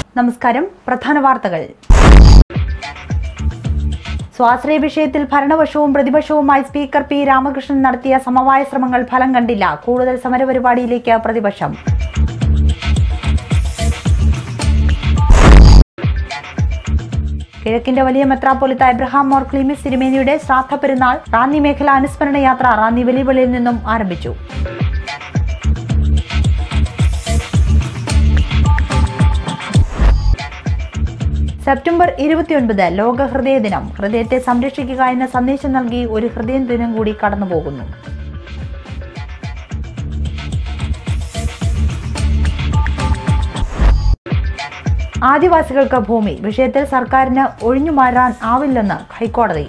നമസ്കാരം പ്രധാന വാർത്തകൾ സ്വാശ്രയ വിഷയത്തിൽ ഭരണപക്ഷവും പ്രതിപക്ഷവുമായി സ്പീക്കർ പി രാമകൃഷ്ണൻ നടത്തിയ സമവായ ശ്രമങ്ങൾ ഫലം കണ്ടില്ല കൂടുതൽ സമരപരിപാടിയിലേക്ക് പ്രതിപക്ഷം കിഴക്കിന്റെ വലിയ മെത്രാപ്പൊലിത്ത എബ്രഹാം മോർ ക്ലീമിസ് തിരുമേനിയുടെ ശ്രാദ്ധ പെരുന്നാൾ റാന്നി മേഖല അനുസ്മരണ യാത്ര റാന്നി വെളിവെളിയിൽ നിന്നും ആരംഭിച്ചു സെപ്റ്റംബർ ഇരുപത്തിയൊൻപത് ലോക ഹൃദയ ദിനം ഹൃദയത്തെ സംരക്ഷിക്കുക എന്ന സന്ദേശം നൽകി ഒരു ഹൃദയ ദിനം കൂടി കടന്നുപോകുന്നു ആദിവാസികൾക്ക് ഭൂമി വിഷയത്തിൽ സർക്കാരിന് ഒഴിഞ്ഞുമാറാൻ ആവില്ലെന്ന് ഹൈക്കോടതി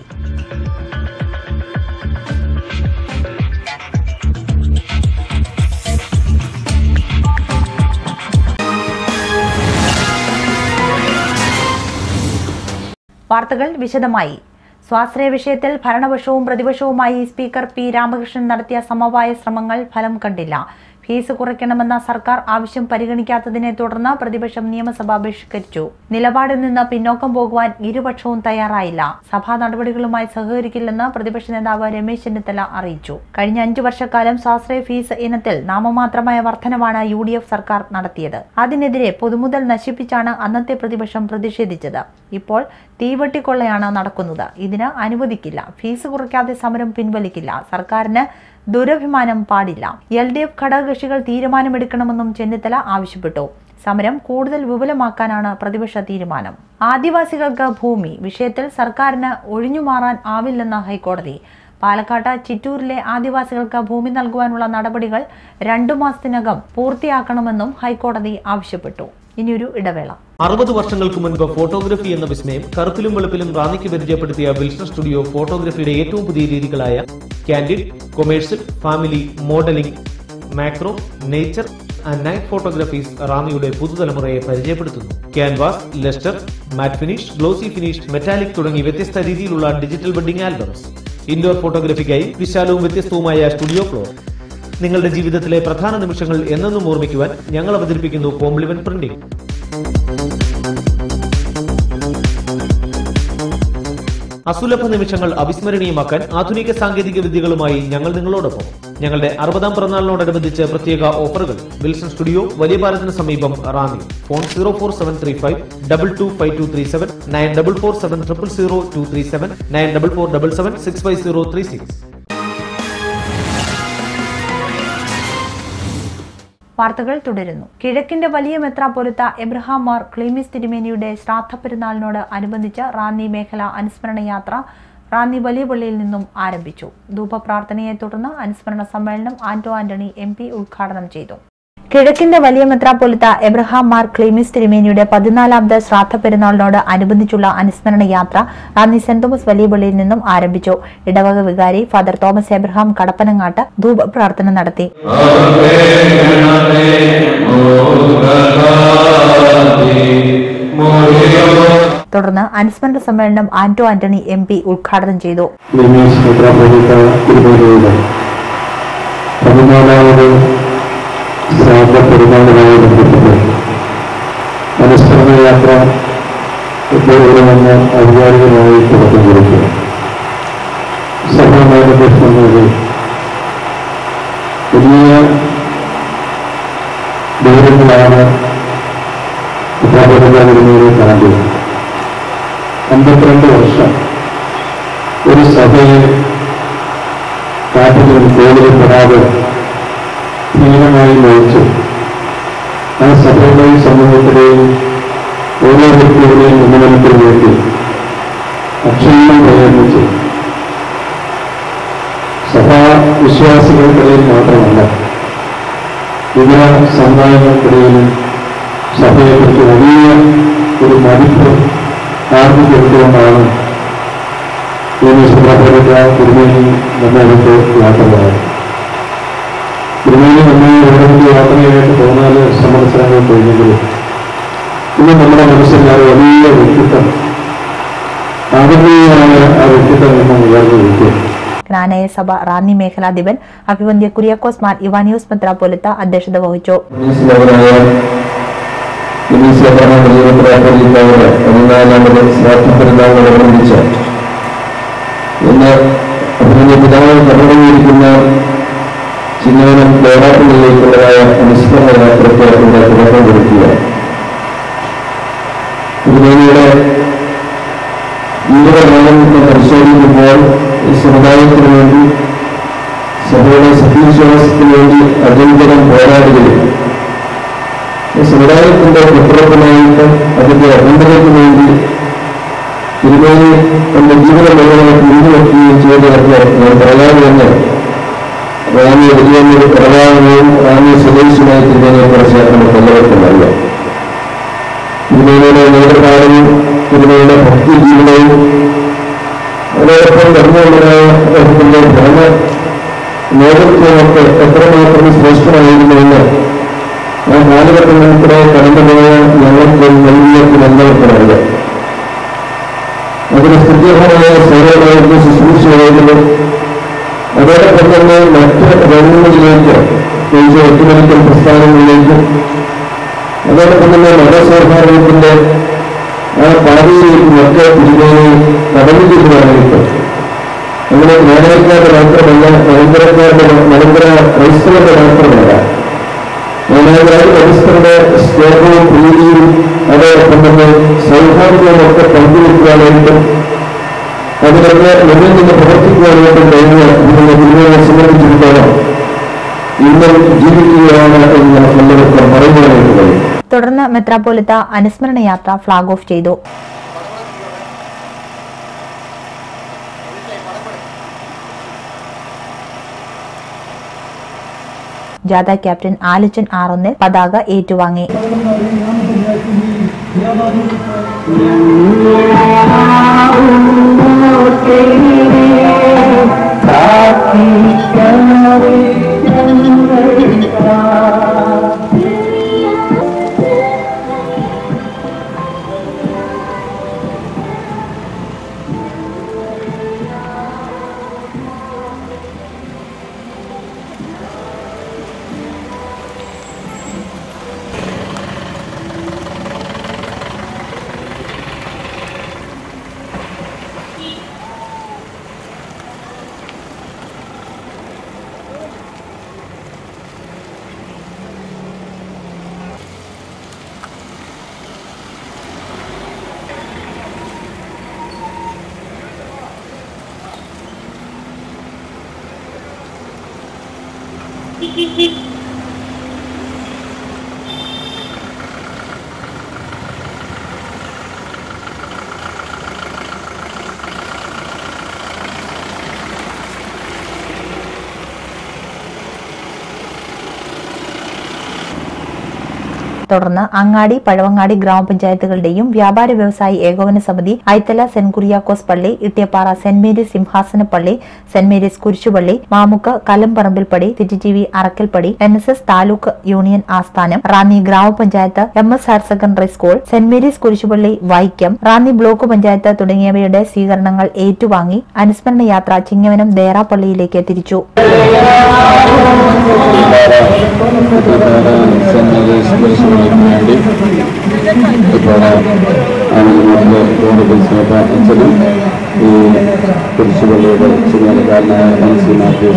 വാർത്തകൾ വിശദമായി സ്വാശ്രയ വിഷയത്തിൽ ഭരണപക്ഷവും പ്രതിപക്ഷവുമായി സ്പീക്കർ പി രാമകൃഷ്ണൻ നടത്തിയ സമവായ ശ്രമങ്ങൾ ഫലം കണ്ടില്ല ഫീസ് കുറയ്ക്കണമെന്ന സർക്കാർ ആവശ്യം പരിഗണിക്കാത്തതിനെ തുടർന്ന് പ്രതിപക്ഷം നിയമസഭ ബഹിഷ്കരിച്ചു നിലപാടിൽ നിന്ന് പിന്നോക്കം പോകുവാൻ ഇരുപക്ഷവും തയ്യാറായില്ല സഭാ നടപടികളുമായി സഹകരിക്കില്ലെന്ന് പ്രതിപക്ഷ നേതാവ് രമേശ് ചെന്നിത്തല അറിയിച്ചു കഴിഞ്ഞ അഞ്ചു വർഷക്കാലം സ്വാശ്രയ ഫീസ് ഇനത്തിൽ നാമമാത്രമായ വർധനവാണ് യു ഡി എഫ് സർക്കാർ നടത്തിയത് അതിനെതിരെ പൊതുമുതൽ നശിപ്പിച്ചാണ് അന്നത്തെ പ്രതിപക്ഷം പ്രതിഷേധിച്ചത് ഇപ്പോൾ തീവട്ടിക്കൊള്ളയാണ് നടക്കുന്നത് ഇതിന് അനുവദിക്കില്ല ഫീസ് കുറയ്ക്കാതെ സമരം പിൻവലിക്കില്ല സർക്കാരിന് ദുരഭിമാനം പാടില്ല എൽ ഡി എഫ് ഘടകകക്ഷികൾ തീരുമാനമെടുക്കണമെന്നും ചെന്നിത്തല ആവശ്യപ്പെട്ടു സമരം കൂടുതൽ വിപുലമാക്കാനാണ് പ്രതിപക്ഷ തീരുമാനം ആദിവാസികൾക്ക് ഭൂമി വിഷയത്തിൽ സർക്കാരിന് ഒഴിഞ്ഞുമാറാൻ ആവില്ലെന്ന ഹൈക്കോടതി പാലക്കാട്ട് ചിറ്റൂരിലെ ആദിവാസികൾക്ക് ഭൂമി നൽകുവാനുള്ള നടപടികൾ രണ്ടു മാസത്തിനകം പൂർത്തിയാക്കണമെന്നും ഹൈക്കോടതി ആവശ്യപ്പെട്ടു ഇനിയൊരു ഇടവേള അറുപത് വർഷങ്ങൾക്ക് മുൻപ് ഫോട്ടോഗ്രഫി എന്ന വിസ്മയം കറുപ്പിലും വെളുപ്പിലും റാന്നിക്ക് പരിചയപ്പെടുത്തിയ വിൽസൺ സ്റ്റുഡിയോ ഫോട്ടോഗ്രഫിയുടെ ഏറ്റവും പുതിയ രീതികളായ candid commercial family modelling macro nature and night photographies റാന്നിയുടെ പുതുതലമുറയെ പരിചയപ്പെടുത്തുന്നു canvas lustre matte finish glossy finish metallic തുടങ്ങി വ്യത്യസ്ത രീതിയിലുള്ള ഡിജിറ്റൽ വെഡിംഗ് ആൽബംസ് ഇൻഡോർ ഫോട്ടോഗ്രഫിക്കായി വിശാലവും വ്യത്യസ്തവുമായ സ്റ്റുഡിയോ ഫ്ലോർ നിങ്ങളുടെ ജീവിതത്തിലെ പ്രധാന നിമിഷങ്ങൾ എന്നെന്നും ഓർമ്മിക്കുവാൻ ഞങ്ങൾ അവതരിപ്പിക്കുന്നു കോംപ്ലിമെന്റ് പ്രിന്റിംഗ് അസുലഭ നിമിഷങ്ങൾ അവിസ്മരണീയമാക്കാൻ ആധുനിക സാങ്കേതിക വിദ്യകളുമായി ഞങ്ങൾ നിങ്ങളോടൊപ്പം ഞങ്ങളുടെ അറുപതാം പിറന്നാളിനോടനുബന്ധിച്ച് പ്രത്യേക ഓഫറുകൾ വിൽസൺ സ്റ്റുഡിയോ വലിയ പാലത്തിന് സമീപം Ranni phone zero four seven three five double two five two three seven nine double four seven triple zero two three seven nine double four double seven six five zero three six വാർത്തകൾ തുടരുന്നു കിഴക്കിന്റെ വലിയ മെത്രാപ്പൊലിത്ത Abraham Mar Cleemis തിരുമേനിയുടെ ശ്രാദ്ധ പെരുന്നാളിനോട് അനുബന്ധിച്ച് റാന്നി മേഖല അനുസ്മരണ യാത്ര റാന്നി വലിയ പള്ളിയിൽ നിന്നും ആരംഭിച്ചു ധൂപപ്രാർത്ഥനയെ തുടർന്ന് അനുസ്മരണ സമ്മേളനം ആന്റോ ആന്റണി എം പി ഉദ്ഘാടനം ചെയ്തു കിഴക്കിന്റെ വലിയ മെത്രാപ്പൊലിത്ത എബ്രഹാം മാർ ക്ലീമിസ് തിരുമേനിയുടെ പതിനാലാമത് ശ്രാദ്ധ പെരുന്നാളിനോട് അനുബന്ധിച്ചുള്ള അനുസ്മരണ യാത്ര റാന്നി സെന്റ് തോമസ് വലിയ പള്ളിയിൽ നിന്നും ആരംഭിച്ചു ഇടവക വികാരി ഫാദർ തോമസ് എബ്രഹാം കടപ്പനങ്ങാട്ട് ധൂപപ്രാർത്ഥന നടത്തി തുടർന്ന് അനുസ്മരണ സമ്മേളനം ആന്റോ ആന്റണി എം പി ഉദ്ഘാടനം ചെയ്തു ലിമീസ് മെത്രാപ്പൊലീത്ത തിരുമേനിയുടെ പതിനാലാമത് ശ്രാദ്ധ പെരുന്നാളുമായി ബന്ധപ്പെട്ട് അനുസ്മരണ യാത്ര ഇവിടെ വന്ന് ഔദ്യോഗികമായി തുടക്കം കുറിക്കുക സഭാമാനകൃഷ്ണങ്ങളിൽ വലിയ ദൂരങ്ങളാണ് മെത്രാപ്പൊലീത്ത തിരുമേനിയെ കാണുന്നത് അമ്പത്തിരണ്ട് വർഷം ഒരു സഭയെ കാറ്റിലും കോളിലും പെടാതെ ഹീനമായി നയിച്ചു ആ സഭയുടെയും സമൂഹത്തിലെയും ഓരോ വ്യക്തിയുടെയും ഉന്നമനത്തിന് വേണ്ടി അക്ഷരം പ്രയത്നിച്ചു സഭാ വിശ്വാസികൾക്കിടയിൽ മാത്രമല്ല ഇതര സമുദായങ്ങൾക്കിടയിലും സഭയെക്കുറിച്ച് വലിയ ഒരു മതിപ്പ് ആർജിച്ചെടുത്തുകൊണ്ടാണ് ഈ സുബ്രഹ്മണ്യ തിരുമേനി നമ്മൾക്ക് യാത്ര പോയത് തിരുമേനി നമ്മെ എവിടെയെങ്കിലും യാത്രയായിട്ട് പോകുന്നാല് സമ്മത്സരങ്ങൾ കഴിഞ്ഞെങ്കിലും ഇന്ന് നമ്മുടെ മനസ്സിൽ ആ വലിയ വ്യക്തിത്വം ആദരണീയമായ ആ വ്യക്തിത്വം നമ്മൾ ഉയർന്നു നിൽക്കുക ജ്ഞാനയ സഭ റാന്നി മേഖലാധിപൻ അഭിവന്ധ്യ കുര്യാക്കോസ് മാർ ഇവാനിയോസ് മെത്രാപ്പൊലിത്ത അധ്യക്ഷത വഹിച്ചു പോലീസിലവരായ പോലീസ് എത്രയാണ് മെത്രാപ്പൊലീത്തായുടെ പതിനാലാമത് സ്വാതന്ത്ര്യനാളോടനുബന്ധിച്ച് ഇന്ന് അതിന്റെ പിതാവ് കടന്നുകൊണ്ടിരിക്കുന്ന ചിങ്ങവനം കേരളത്തിലേക്കുള്ളതായ അനുസ്മരണ യാത്രയ്ക്ക് ഇവിടെ തുടക്കം കൊടുക്കുകയാണ് തിരുമേനിയുടെ ജീവിതകാലം പരിശോധിക്കുമ്പോൾ ഈ സമുദായത്തിന് വേണ്ടി സഭയുടെ സത്യവിശ്വാസത്തിന് വേണ്ടി അജന്തരം പോരാടുകയും ഈ സമുദായത്തിന്റെ പുത്രത്തിനായിട്ട് അതിന്റെ അഭ്യന്തരത്തിന് വേണ്ടി തിരുമേനി തന്റെ ജീവിതം മുഴുവൻ പിന്തുവയ്ക്കുകയും ചെയ്തതൊക്കെ ഞാൻ പറയാമെന്ന് റാണി വലിയൊരു പ്രധാനവും റാണി സ്വദേശിയുമായി തിരുമേനിയെ കുറിച്ച് നമുക്ക് എല്ലാവർക്കും അറിയാം തിരുമേനിയുടെ നേതൃപാടും തിരുമേനിയുടെ ഭക്തി ജീവിതവും അതോടൊപ്പം നടന്നുകൊണ്ടതായ അദ്ദേഹത്തിന്റെ ഭരണ നേതൃത്വമൊക്കെ എത്രമാത്രം ശ്രേഷ്ഠമായിരുന്നുവെന്ന് ആ കാലഘട്ടങ്ങളിലൂടെ കടന്നുപോയ ഞങ്ങൾക്ക് നൽകിയപ്പോൾ എല്ലാവർക്കും അറിയാം അതിന് സ്തുത്യർഹമായ സേവനമായിരുന്നു ശുശ്രൂഷയായിരുന്നു അതോടൊപ്പം തന്നെ മറ്റ് രംഗങ്ങളിലേക്ക് പ്രത്യേകിച്ച് ഒത്തുമണിക്കൽ പ്രസ്ഥാനങ്ങളിലേക്കും അതോടൊപ്പം തന്നെ മതസൗഹാർദ്ദത്തിന്റെ ആ പാതയിലേക്കും ഒക്കെ തിരുമേനി കടന്നു ചെല്ലുവാനായിട്ട് അങ്ങനെ ജ്ഞാനക്കാരുടെ മാത്രമല്ല മലങ്കരക്കാരുടെ മലങ്കര ക്രൈസ്തവരുടെ മാത്രമല്ല ജ്ഞാനകാരി ക്രൈസ്തവരുടെ സ്നേഹവും പ്രീതിയും അതോടൊപ്പം തന്നെ സൗഹാർദ്ദവും ഒക്കെ പങ്കുവെക്കുവാനായിട്ടും അതിനൊക്കെ മുന്നിൽ നിന്ന് പ്രവർത്തിക്കുവാനായിട്ടും കഴിഞ്ഞ ഇതിനെ തിരുമേനിയെ സംബന്ധിച്ചിടത്തോളം ഇന്നും ജീവിക്കുകയാണ് എന്ന് എല്ലാവർക്കും പറയുവാനായിട്ട് കഴിയും തുടർന്ന് മെത്രാപ്പോലിത്ത അനുസ്മരണ യാത്ര ഫ്ളാഗ് ഓഫ് ചെയ്തു ജാഥ ക്യാപ്റ്റൻ ആലിച്ചൻ ആറൊന്നിൽ പതാക ഏറ്റുവാങ്ങി തുടർന്ന് അങ്ങാടി പഴവങ്ങാടി ഗ്രാമപഞ്ചായത്തുകളുടെയും വ്യാപാര വ്യവസായി ഏകോപന സമിതി ഐത്തല സെന്റ് കുര്യാക്കോസ് പള്ളി ഇട്ടിയപ്പാറ സെന്റ് മേരീസ് സിംഹാസന പള്ളി സെന്റ് മേരീസ് കുരിശുപള്ളി Mamukku Kalamparambilpadi Thirujeevi Arakkalpadi N S S taluk union ആസ്ഥാനം റാന്നി ഗ്രാമപഞ്ചായത്ത് M S higher secondary school Saint Mary's കുരിശുപള്ളി വൈക്കം റാന്നി ബ്ലോക്ക് പഞ്ചായത്ത് തുടങ്ങിയവയുടെ സ്വീകരണങ്ങൾ ഏറ്റുവാങ്ങി അനുസ്മരണ യാത്ര ചിങ്ങവനം ദേറാപ്പള്ളിയിലേക്ക് തിരിച്ചു വേണ്ടി ഇപ്പോൾ അച്ഛനും ഈ കുരിശുപള്ളിയുടെ ചുമതലക്കാരനായ എൻ സി മാത്യു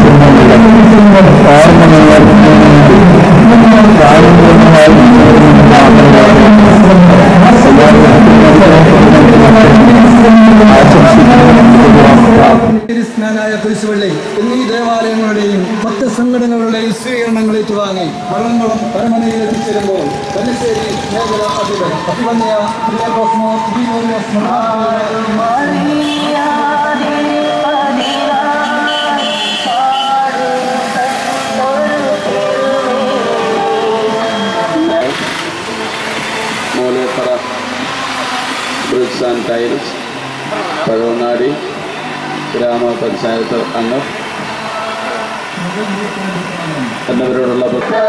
സ്നാനായ കുരിശുപള്ളി എന്നീ ദേവാലയങ്ങളുടെയും മറ്റ് സംഘടനകളുടെയും സ്വീകരണങ്ങൾ ഏറ്റുവാങ്ങി വള്ളംകുളം പരമനയിൽ എത്തിച്ചേരുമ്പോൾ കല്ലിശ്ശേരി മേഖല അധിപൻ അഭിമന്യ പ്രിയകോസ്മോ ദിനോറിയോസ് Moolethara bricks and tiles Pazhavangadi ഗ്രാമപഞ്ചായത്ത് അംഗം എന്നിവരോടുള്ള പ്രത്യേക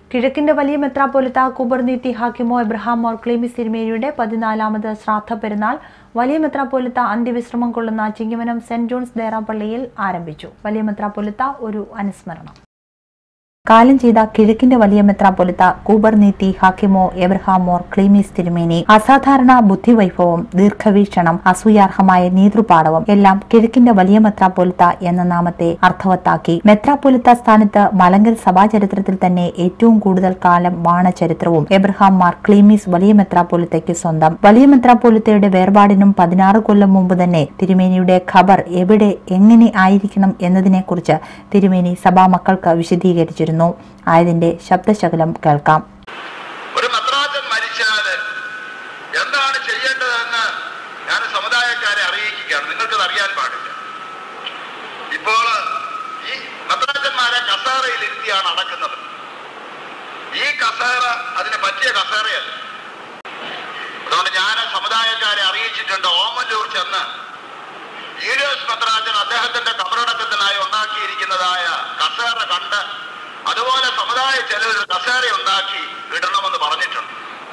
കിഴക്കിന്റെ വലിയ മെത്രാപ്പൊലിത്ത കുബർനീത്തി ഹാക്കിമോ എബ്രഹാം മോർ ക്ലീമിസ് തിരുമേനിയുടെ പതിനാലാമത് ശ്രാദ്ധ പെരുന്നാൾ വലിയ മെത്രാപ്പൊലിത്ത അന്ത്യവിശ്രമം കൊള്ളുന്ന ചിങ്ങമനം സെന്റ് ജോൺസ് ദേറാപ്പള്ളിയിൽ ആരംഭിച്ചു വലിയ മെത്രാപ്പൊലിത്ത ഒരു അനുസ്മരണം കാലം ചെയ്ത കിഴക്കിന്റെ വലിയ മെത്രാപ്പൊലിത്ത കൂബർ നീത്തി ഹാക്കിമോ എബ്രഹാം മോർ ക്ലീമീസ് തിരുമേനി അസാധാരണ ബുദ്ധിവൈഭവം ദീർഘവീക്ഷണം അസൂയാർഹമായ നേതൃപാടവം എല്ലാം കിഴക്കിന്റെ വലിയ മെത്രാപ്പൊലിത്ത എന്ന നാമത്തെ അർത്ഥവത്താക്കി മെത്രാപ്പൊലിത്ത സ്ഥാനത്ത് മലങ്കൽ സഭാചരിത്രത്തിൽ തന്നെ ഏറ്റവും കൂടുതൽ കാലം വാണ ചരിത്രവും എബ്രഹാം മാർ ക്ലീമീസ് വലിയ മെത്രാപ്പൊലിത്തയ്ക്ക് സ്വന്തം വലിയ മെത്രാപ്പൊലിത്തയുടെ വേർപാടിനും പതിനാറ് കൊല്ലം മുമ്പ് തന്നെ തിരുമേനിയുടെ ഖബർ എവിടെ എങ്ങനെ ആയിരിക്കണം എന്നതിനെക്കുറിച്ച് തിരുമേനി സഭാമക്കൾക്ക് വിശദീകരിച്ചിരുന്നു ആയതിന്റെ ശബ്ദശകലം കേൾക്കാം ഒരു മദ്രാസൻ മരിച്ചാല് എന്താണ് ചെയ്യേണ്ടതെന്ന് ഞാൻ സമുദായക്കാരെ അറിയിക്കുകയാണ് നിങ്ങൾക്കത് അറിയാൻ പാടില്ല ഇപ്പോൾ ഈ മദ്രാസന്മാരെ കസേറയിൽ ഇരുത്തിയാണ് അടക്കുന്നത് ഈ കസേറ അതിന് പറ്റിയ കസേറയല്ല അതുകൊണ്ട് ഞാൻ സമുദായക്കാരെ അറിയിച്ചിട്ടുണ്ട് ഓമല്ലൂർ ചെന്ന് ഈരോസ് മദ്രാജൻ അദ്ദേഹത്തിന്റെ കബറടക്കത്തിനായി ഉണ്ടാക്കിയിരിക്കുന്നതായ കസേറ കണ്ട് അതുപോലെ സമുദായ ചെലവിൽ ഒരു കസേര ഉണ്ടാക്കി ഇടണമെന്ന് പറഞ്ഞിട്ടുണ്ട്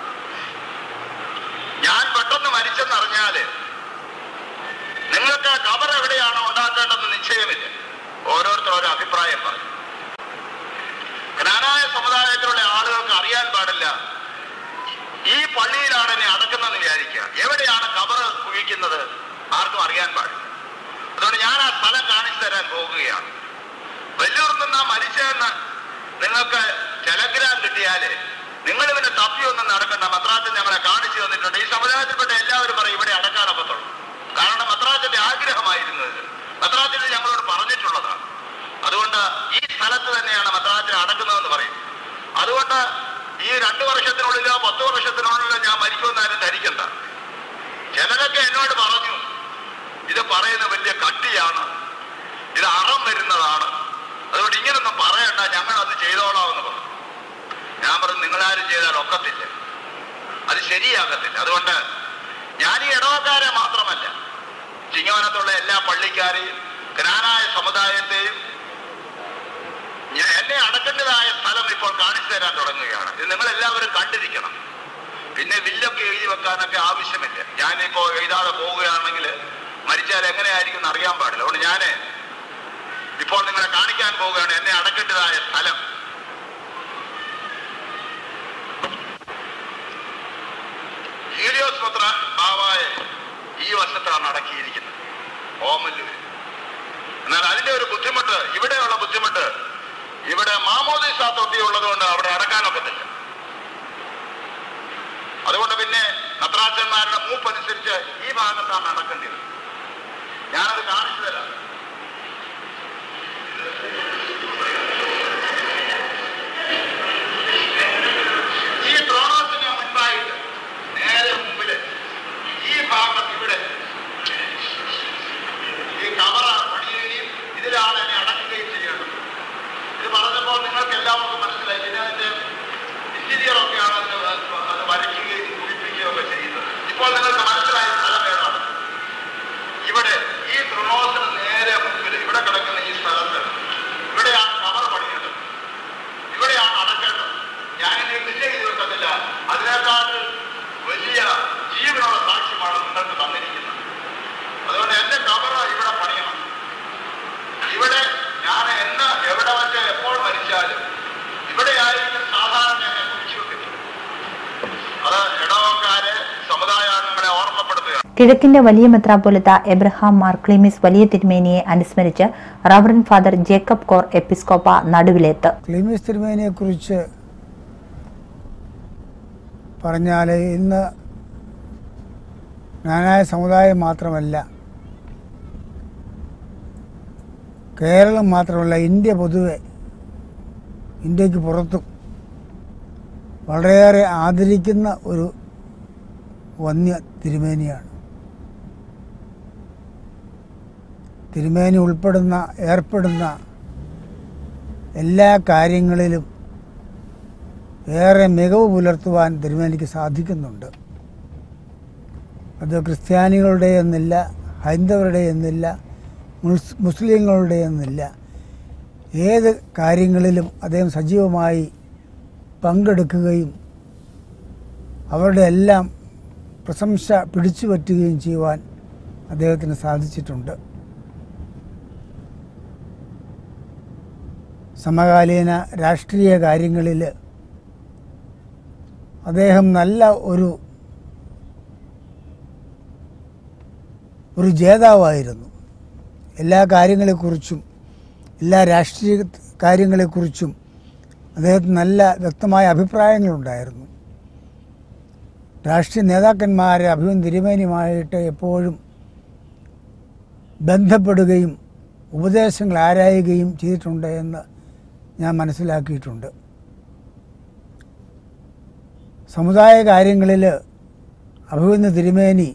ഞാൻ പെട്ടെന്ന് മരിച്ചെന്നറിഞ്ഞാല് നിങ്ങൾക്ക് കബർ എവിടെയാണോ ഉണ്ടാക്കേണ്ടതെന്ന് നിശ്ചയമില്ല ഓരോരുത്തർ ഓരോ അഭിപ്രായം പറയും ജ്ഞാനായ സമുദായത്തിലുള്ള ആളുകൾക്ക് അറിയാൻ പാടില്ല ഈ പള്ളിയിലാണ് എന്നെ അടക്കുന്നതെന്ന് വിചാരിക്കുക എവിടെയാണ് കബർ കുഴിക്കുന്നത് ആർക്കും അറിയാൻ പാടില്ല അതുകൊണ്ട് ഞാൻ ആ സ്ഥലം കാണിച്ചു തരാൻ പോകുകയാണ് വലിയൂർ നിന്നാ മരിച്ചതെന്ന് നിങ്ങൾക്ക് ടെലഗ്രാം കിട്ടിയാല് നിങ്ങൾ ഇവനെ തപ്പിയൊന്നും നടക്കണ്ട മദ്രാസിൽ ഞങ്ങളെ കാണിച്ചു തന്നിട്ടുണ്ട് ഈ സമുദായത്തിൽപ്പെട്ട എല്ലാവരും പറയും ഇവിടെ അടക്കാനൊക്കത്തുള്ളൂ കാരണം മദ്രാസിന്റെ ആഗ്രഹമായിരുന്നു ഇത് മദ്രാസിൽ ഞങ്ങളോട് പറഞ്ഞിട്ടുള്ളതാണ് അതുകൊണ്ട് ഈ സ്ഥലത്ത് തന്നെയാണ് മദ്രാസിൽ അടക്കുന്നതെന്ന് പറയും അതുകൊണ്ട് ഈ രണ്ടു വർഷത്തിനുള്ളിലോ പത്ത് വർഷത്തിനുള്ളിലോ ഞാൻ മരിക്കുമെന്നാരും ധരിക്കണ്ട ചിലരൊക്കെ എന്നോട് പറഞ്ഞു ഇത് പറയുന്ന വലിയ കട്ടിയാണ് ഇത് അറം വരുന്നതാണ് അതുകൊണ്ട് ഇങ്ങനൊന്നും പറയണ്ട ഞങ്ങൾ അത് ചെയ്തോളാം എന്ന് പറഞ്ഞു ഞാൻ പറഞ്ഞു നിങ്ങളാരും ചെയ്താൽ ഒക്കത്തില്ല അത് ശരിയാകത്തില്ല അതുകൊണ്ട് ഞാൻ ഈ ഇടവക്കാരെ മാത്രമല്ല ചിങ്ങവനത്തുള്ള എല്ലാ പള്ളിക്കാരെയും ജ്ഞാനായ സമുദായത്തെയും ഞാൻ എന്നെ അടക്കേണ്ടതായ സ്ഥലം ഇപ്പോൾ കാണിച്ചു തരാൻ തുടങ്ങുകയാണ് ഇത് നിങ്ങൾ എല്ലാവരും കണ്ടിരിക്കണം പിന്നെ വില്ലൊക്കെ എഴുതി വെക്കാനൊക്കെ ആവശ്യമില്ല ഞാനിപ്പോ എഴുതാതെ പോവുകയാണെങ്കിൽ മരിച്ചാൽ എങ്ങനെയായിരിക്കും എന്ന് അറിയാൻ പാടില്ല അതുകൊണ്ട് ഞാന് ഇപ്പോൾ നിങ്ങളെ കാണിക്കാൻ പോവുകയാണ് എന്നെ അടക്കേണ്ടതായ സ്ഥലം ഹീലിയോസ് പത്ര ബാവായ ഈ വശത്താണ് അടക്കിയിരിക്കുന്നത് ഓമല്ലൂർ എന്നാൽ അതിന്റെ ഒരു ബുദ്ധിമുട്ട് ഇവിടെയുള്ള ബുദ്ധിമുട്ട് ഇവിടെ മാമോദിസ തൊട്ടി ഉള്ളതുകൊണ്ട് അവിടെ അടക്കാനൊക്കത്തില്ല അതുകൊണ്ട് പിന്നെ നത്രാച്ചന്മാരുടെ മൂപ്പനുസരിച്ച് ഈ ഭാഗത്താണ് അടക്കേണ്ടത് ഞാനത് കാണിച്ചു തരാം ഈ ത്രോണത്തിന് മുൻപായിട്ട് നേരെ മുമ്പില് ഈ ഭാഗത്ത് ഇവിടെ ഈ കവറ പണിയുകയും ഇതിലാണ് എന്നെ അടക്കുകയും ചെയ്യേണ്ടത് ഇത് പറഞ്ഞപ്പോൾ നിങ്ങൾക്ക് എല്ലാവർക്കും മനസ്സിലായി പിന്നെ അതിന്റെ ഇന്റീരിയർ ഒക്കെയാണ് അതിന് വ- അത് വരയ്ക്കുകയും കുളിപ്പിക്കുകയും ഒക്കെ ചെയ്യുന്നത് ഇപ്പോൾ നിങ്ങൾക്ക് മനസ്സിലായ സ്ഥലം ഏതാണ് ഇവിടെ ഈ ത്രിണോസിന് നേരെ മുമ്പിൽ ഇവിടെ കിടക്കുന്ന ഈ സ്ഥലത്ത് ഇവിടെയാണ് കവർ പണിയേണ്ടത് ഇവിടെയാണ് അടക്കേണ്ടത് ഞാനിനി നിശ്ചയം ചെയ്ത് വെക്കത്തില്ല അതിനേക്കാൾ വലിയ ജീവനുള്ള സാക്ഷ്യമാണ് നിങ്ങൾക്ക് തന്നിരിക്കുന്നത് അതുകൊണ്ട് എന്റെ കവർ ഇവിടെ പണിയണം ഇവിടെ ഞാൻ എന്ന് എവിടെ വെച്ച് എപ്പോൾ മരിച്ചാലും ഇവിടെയായിരിക്കും സാധാരണ എന്നെ കുറിച്ചു വെക്കുന്നത് അത് ഇടവക്കാരെ സമുദായാംഗങ്ങളെ ഓർമ്മപ്പെടുത്തുക കിഴക്കിന്റെ വലിയ മെത്രാപ്പൊലിത്ത എബ്രഹാം മാർ ക്ലീമിസ് വലിയ തിരുമേനിയെ അനുസ്മരിച്ച് റവറൻ ഫാദർ ജേക്കബ് കോർ എപ്പിസ്കോപ്പ നടുവിലേത്ത് ക്ലീമീസ് തിരുമേനിയെക്കുറിച്ച് പറഞ്ഞാൽ ഇന്ന് നാനായ സമുദായം മാത്രമല്ല കേരളം മാത്രമല്ല ഇന്ത്യ പൊതുവെ ഇന്ത്യക്ക് പുറത്തും വളരെയേറെ ആദരിക്കുന്ന ഒരു വന്യ തിരുമേനിയാണ് തിരുമേനി ഉൾപ്പെടുന്ന ഏർപ്പെടുന്ന എല്ലാ കാര്യങ്ങളിലും ഏറെ മികവ് പുലർത്തുവാൻ തിരുമേനിക്ക് സാധിക്കുന്നുണ്ട് അത് ക്രിസ്ത്യാനികളുടെ എന്നില്ല ഹൈന്ദവരുടെ എന്നില്ല മുസ് മുസ്ലിങ്ങളുടെ എന്നില്ല ഏത് കാര്യങ്ങളിലും അദ്ദേഹം സജീവമായി പങ്കെടുക്കുകയും അവരുടെ എല്ലാം പ്രശംസ പിടിച്ചു പറ്റുകയും ചെയ്യുവാൻ അദ്ദേഹത്തിന് സാധിച്ചിട്ടുണ്ട് സമകാലീന രാഷ്ട്രീയ കാര്യങ്ങളിൽ അദ്ദേഹം നല്ല ഒരു ഒരു ജേതാവായിരുന്നു എല്ലാ കാര്യങ്ങളെക്കുറിച്ചും എല്ലാ രാഷ്ട്രീയ കാര്യങ്ങളെക്കുറിച്ചും അദ്ദേഹത്തിന് നല്ല വ്യക്തമായ അഭിപ്രായങ്ങളുണ്ടായിരുന്നു രാഷ്ട്രീയ നേതാക്കന്മാരെ അഭിമൻ തിരുമേനിയുമായിട്ട് എപ്പോഴും ബന്ധപ്പെടുകയും ഉപദേശങ്ങൾ ആരായുകയും ചെയ്തിട്ടുണ്ട് എന്ന് ഞാൻ മനസ്സിലാക്കിയിട്ടുണ്ട് സമുദായ കാര്യങ്ങളിൽ അഭിമന്യ തിരുമേനി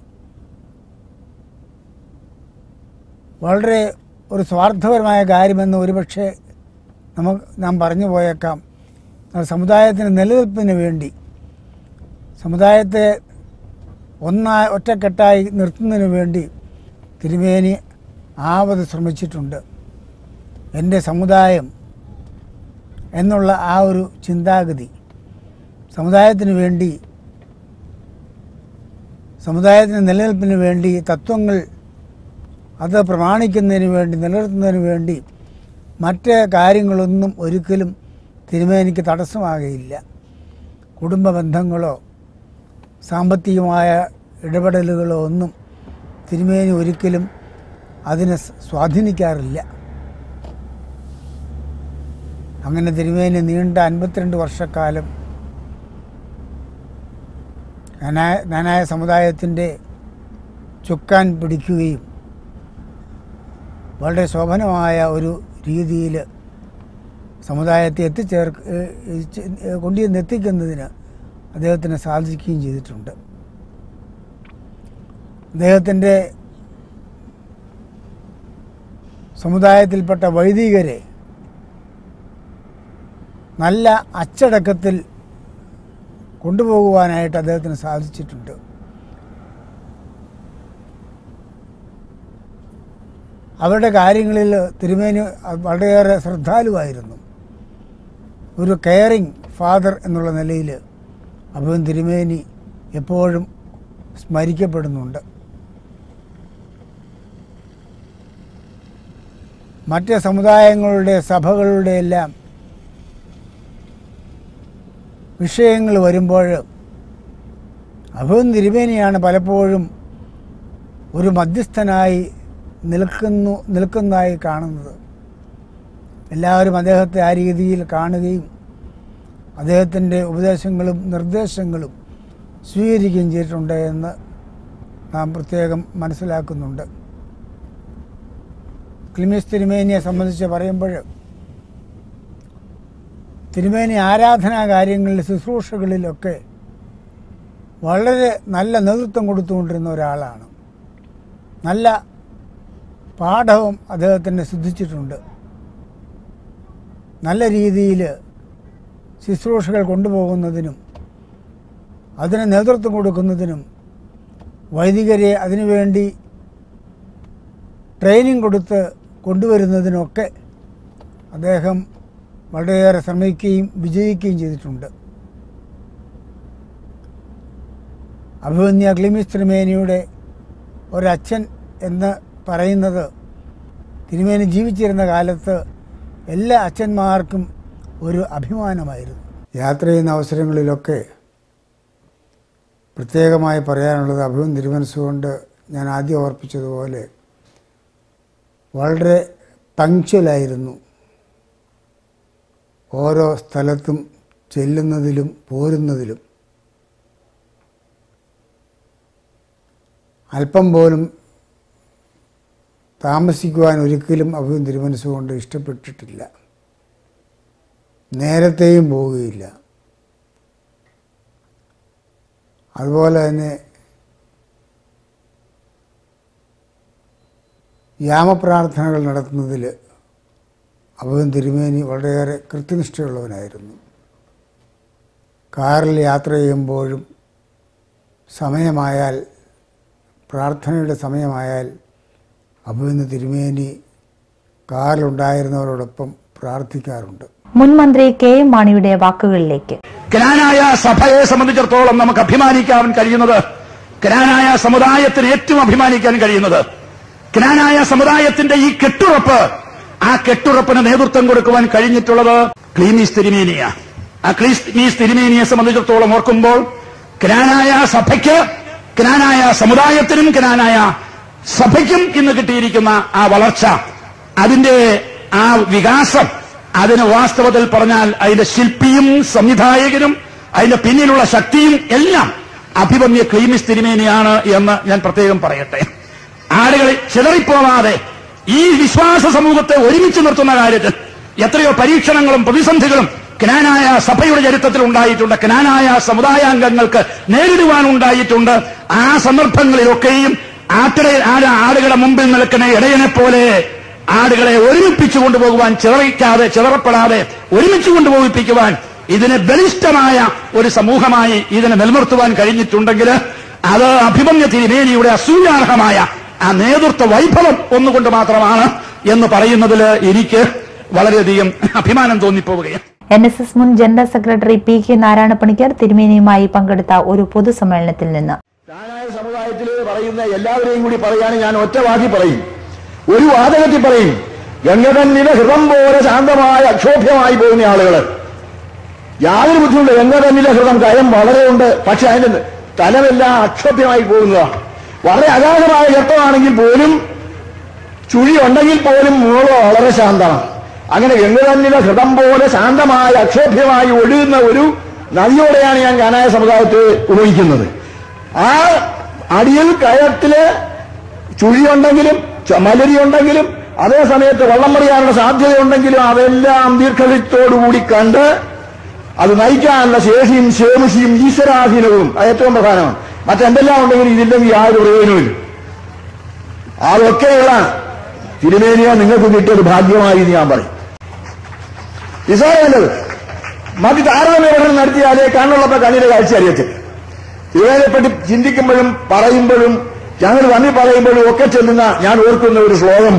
വളരെ ഒരു സ്വാർത്ഥപരമായ കാര്യമെന്ന് ഒരുപക്ഷെ നമുക്ക് നാം പറഞ്ഞു പോയേക്കാം എന്നാൽ സമുദായത്തിന് നിലനിൽപ്പിന് വേണ്ടി സമുദായത്തെ ഒന്നായി ഒറ്റക്കെട്ടായി നിർത്തുന്നതിന് വേണ്ടി തിരുമേനി ആവത് ശ്രമിച്ചിട്ടുണ്ട് എൻ്റെ സമുദായം എന്നുള്ള ആ ഒരു ചിന്താഗതി സമുദായത്തിന് വേണ്ടി സമുദായത്തിന് നിലനിൽപ്പിന് വേണ്ടി തത്വങ്ങൾ അത് പ്രമാണിക്കുന്നതിന് വേണ്ടി നിലനിർത്തുന്നതിന് വേണ്ടി മറ്റ് കാര്യങ്ങളൊന്നും ഒരിക്കലും തിരുമേനിക്ക് തടസ്സമാകുകയില്ല കുടുംബ ബന്ധങ്ങളോ സാമ്പത്തികമായ ഇടപെടലുകളോ ഒന്നും തിരുമേനി ഒരിക്കലും അതിനെ സ് സ്വാധീനിക്കാറില്ല അങ്ങനെ തിരുമേനി നീണ്ട അൻപത്തിരണ്ട് വർഷക്കാലം നാനായ നാനായ സമുദായത്തിൻ്റെ ചുക്കാൻ പിടിക്കുകയും വളരെ ശോഭനമായ ഒരു രീതിയിൽ സമുദായത്തെ എത്തിച്ചേർ കൊണ്ടുചെന്ന് എത്തിക്കുന്നതിന് അദ്ദേഹത്തിന് സാധിക്കുകയും ചെയ്തിട്ടുണ്ട് അദ്ദേഹത്തിൻ്റെ സമുദായത്തിൽപ്പെട്ട വൈദികരെ നല്ല അച്ചടക്കത്തിൽ കൊണ്ടുപോകുവാനായിട്ട് അദ്ദേഹത്തിന് സാധിച്ചിട്ടുണ്ട് അവരുടെ കാര്യങ്ങളിൽ തിരുമേനി വളരെയേറെ ശ്രദ്ധാലുവായിരുന്നു ഒരു കെയറിങ് ഫാദർ എന്നുള്ള നിലയിൽ അഭിമൻ തിരുമേനി എപ്പോഴും സ്മരിക്കപ്പെടുന്നുണ്ട് മറ്റ് സമുദായങ്ങളുടെ സഭകളുടെ എല്ലാം വിഷയങ്ങൾ വരുമ്പോൾ അഭിമൻ തിരുമേനിയാണ് പലപ്പോഴും ഒരു മധ്യസ്ഥനായി നിൽക്കുന്നു നിൽക്കുന്നതായി കാണുന്നത് എല്ലാവരും അദ്ദേഹത്തെ ആ രീതിയിൽ കാണുകയും അദ്ദേഹത്തിൻ്റെ ഉപദേശങ്ങളും നിർദ്ദേശങ്ങളും സ്വീകരിക്കുകയും ചെയ്തിട്ടുണ്ട് എന്ന് നാം പ്രത്യേകം മനസ്സിലാക്കുന്നുണ്ട് ക്ലിമിസ് തിരുമേനിയെ സംബന്ധിച്ച് പറയുമ്പോൾ തിരുമേനി ആരാധനാ കാര്യങ്ങളിൽ ശുശ്രൂഷകളിലൊക്കെ വളരെ നല്ല നേതൃത്വം കൊടുത്തുകൊണ്ടിരുന്ന ഒരാളാണ് നല്ല പാഠവും അദ്ദേഹത്തിന് സിദ്ധിച്ചിട്ടുണ്ട് നല്ല രീതിയിൽ ശുശ്രൂഷകൾ കൊണ്ടുപോകുന്നതിനും അതിന് നേതൃത്വം കൊടുക്കുന്നതിനും വൈദികരെ അതിനുവേണ്ടി ട്രെയിനിങ് കൊടുത്ത് കൊണ്ടുവരുന്നതിനൊക്കെ അദ്ദേഹം വളരെയേറെ ശ്രമിക്കുകയും വിജയിക്കുകയും ചെയ്തിട്ടുണ്ട് അഭിമന്യ ക്ലിമിസ് തിരുമേനിയുടെ ഒരച്ഛൻ എന്ന് പറയുന്നത് തിരുമേനി ജീവിച്ചിരുന്ന കാലത്ത് എല്ലാ അച്ഛന്മാർക്കും ഒരു അഭിമാനമായിരുന്നു യാത്ര ചെയ്യുന്ന അവസരങ്ങളിലൊക്കെ പ്രത്യേകമായി പറയാനുള്ളത് അഭിമൻ തിരുമനസ്സുകൊണ്ട് ഞാൻ ആദ്യം ഓർപ്പിച്ചതുപോലെ വളരെ പങ്ക്ച്വലായിരുന്നു ഓരോ സ്ഥലത്തും ചെല്ലുന്നതിലും പോരുന്നതിലും അല്പം പോലും താമസിക്കുവാൻ ഒരിക്കലും അഭിമൻ തിരുമനസ്സുകൊണ്ട് ഇഷ്ടപ്പെട്ടിട്ടില്ല നേരത്തെയും പോവുകയില്ല അതുപോലെ തന്നെ യാമപ്രാർത്ഥനകൾ നടത്തുന്നതിൽ അഭിമൻ തിരുമേനി വളരെയേറെ കൃത്യനിഷ്ഠയുള്ളവനായിരുന്നു കാറിൽ യാത്ര ചെയ്യുമ്പോഴും സമയമായാൽ പ്രാർത്ഥനയുടെ സമയമായാൽ അഭിമന്യ തിരുമേനി കാറിലുണ്ടായിരുന്നവരോടൊപ്പം പ്രാർത്ഥിക്കാറുണ്ട് മുൻ മന്ത്രി കെ എം മാണിയുടെ വാക്കുകളിലേക്ക് ക്നാനായ സഭയെ സംബന്ധിച്ചിടത്തോളം നമുക്ക് അഭിമാനിക്കാൻ കഴിയുന്നത് ക്നാനായ സമുദായത്തിന് ഏറ്റവും അഭിമാനിക്കാൻ കഴിയുന്നത് ക്നാനായ സമുദായത്തിന്റെ ഈ കെട്ടുറപ്പ് ആ കെട്ടുറപ്പിന് നേതൃത്വം കൊടുക്കുവാൻ കഴിഞ്ഞിട്ടുള്ളത് ക്ലീമീസ് തിരുമേനിയ ആ ക്ലീമീസ് തിരുമേനിയെ സംബന്ധിച്ചിടത്തോളം ഓർക്കുമ്പോൾ ക്നാനായ സഭയ്ക്ക് ക്നാനായ സമുദായത്തിനും ക്നാനായ സഭയ്ക്കും ഇന്ന് കിട്ടിയിരിക്കുന്ന ആ വളർച്ച അതിന്റെ ആ വികാസം അതിന് വാസ്തവത്തിൽ പറഞ്ഞാൽ അതിന്റെ ശില്പിയും സംവിധായകനും അതിന്റെ പിന്നിലുള്ള ശക്തിയും എല്ലാം അഭിമന്യ ക്ലീമിസ് തിരുമേനിയാണ് എന്ന് ഞാൻ പ്രത്യേകം പറയട്ടെ ആളുകളെ ചിതറിപ്പോവാതെ ഈ വിശ്വാസ സമൂഹത്തെ ഒരുമിച്ച് നിർത്തുന്ന കാര്യത്തിൽ എത്രയോ പരീക്ഷണങ്ങളും പ്രതിസന്ധികളും ക്നാനായ സഭയുടെ ചരിത്രത്തിൽ ഉണ്ടായിട്ടുണ്ട് ക്നാനായ സമുദായാംഗങ്ങൾക്ക് നേരിടുവാൻ ഉണ്ടായിട്ടുണ്ട് ആ സന്ദർഭങ്ങളിലൊക്കെയും ആട്ടിടെ ആട് ആടുകളുടെ മുമ്പിൽ നിൽക്കുന്ന ഇടയനെ പോലെ ആടുകളെ ഒരുമിപ്പിച്ചു കൊണ്ടുപോകുവാൻ ചിതറിക്കാതെ ചിതറപ്പെടാതെ ഒരുമിച്ച് കൊണ്ടുപോയിപ്പിക്കുവാൻ ഇതിനെ ബലിഷ്ഠമായ ഒരു സമൂഹമായി ഇതിനെ നിലനിർത്തുവാൻ കഴിഞ്ഞിട്ടുണ്ടെങ്കിൽ അത് അഭിമന്യ തിരുമേനിയുടെ അസൂയാർഹമായ ആ നേതൃത്വ വൈഭവം ഒന്നുകൊണ്ട് മാത്രമാണ് എന്ന് പറയുന്നതിൽ എനിക്ക് വളരെയധികം അഭിമാനം തോന്നിപ്പോവുകയാണ് എൻ എസ് എസ് മുൻ general secretary P K Narayana Panicker തിരുമേനിയുമായി പങ്കെടുത്ത ഒരു പൊതുസമ്മേളനത്തിൽ നിന്ന് താനായ സമുദായത്തിൽ പറയുന്ന എല്ലാവരെയും കൂടി പറയാണ് ഞാൻ ഒറ്റ വാക്കി പറയും ഒരു വാചകത്തിൽ പറയും ഗംഗതന്നിലെ ഹൃദം പോലെ ശാന്തമായ അക്ഷോഭ്യമായി പോകുന്ന ആളുകള് യാതൊരു ബുദ്ധിമുട്ട് ഗംഗതന്നിലെ ഹൃദം കയം വളരെ ഉണ്ട് പക്ഷെ അതിന്റെ തലമെല്ലാം അക്ഷോഭ്യമായി പോകുന്നതാണ് വളരെ അഗാധമായ ഗർത്തമാണെങ്കിൽ പോലും ചുഴി ഉണ്ടെങ്കിൽ പോലും മൂളോ വളരെ ശാന്തമാണ് അങ്ങനെ ഗംഗതന്നിലെ ഹൃദം പോലെ ശാന്തമായ അക്ഷോഭ്യമായി ഒഴുകുന്ന ഒരു നദിയോടെയാണ് ഞാൻ കാനായ സമുദായത്തെ ഉപയോഗിക്കുന്നത് ആ അടിയിൽ കയത്തില് ചുഴിയുണ്ടെങ്കിലും ച- മലരിയുണ്ടെങ്കിലും അതേ സമയത്ത് വള്ളം മറിയാനുള്ള സാധ്യതയുണ്ടെങ്കിലും അതെല്ലാം ദീർഘത്തോടുകൂടി കണ്ട് അത് നയിക്കാനുള്ള ശേഷിയും ശേമുഷിയും ഈശ്വരാധീനവും അത് ഏറ്റവും പ്രധാനമാണ് മറ്റെന്തെല്ലാം ഉണ്ടെങ്കിലും ഇതില്ലെങ്കിൽ യാതൊരു പ്രയോജനമില്ല അതൊക്കെയുള്ള തിരുമേനിയ നിങ്ങൾക്ക് കിട്ടിയത് ഭാഗ്യമായി എന്ന് ഞാൻ പറയും നിസ്സാരമല്ലത് മറ്റ് താരതമ്യ പഠനം നടത്തിയാലേ കണ്ണുള്ളപ്പോ കണ്ണിന്റെ കാഴ്ച അറിയത്തില്ല തിരുവേലപ്പെട്ടി ചിന്തിക്കുമ്പോഴും പറയുമ്പോഴും ഞങ്ങൾ നന്ദി പറയുമ്പോഴും ഒക്കെ ചെല്ലുന്ന ഞാൻ ഓർക്കുന്ന ഒരു ശ്ലോകം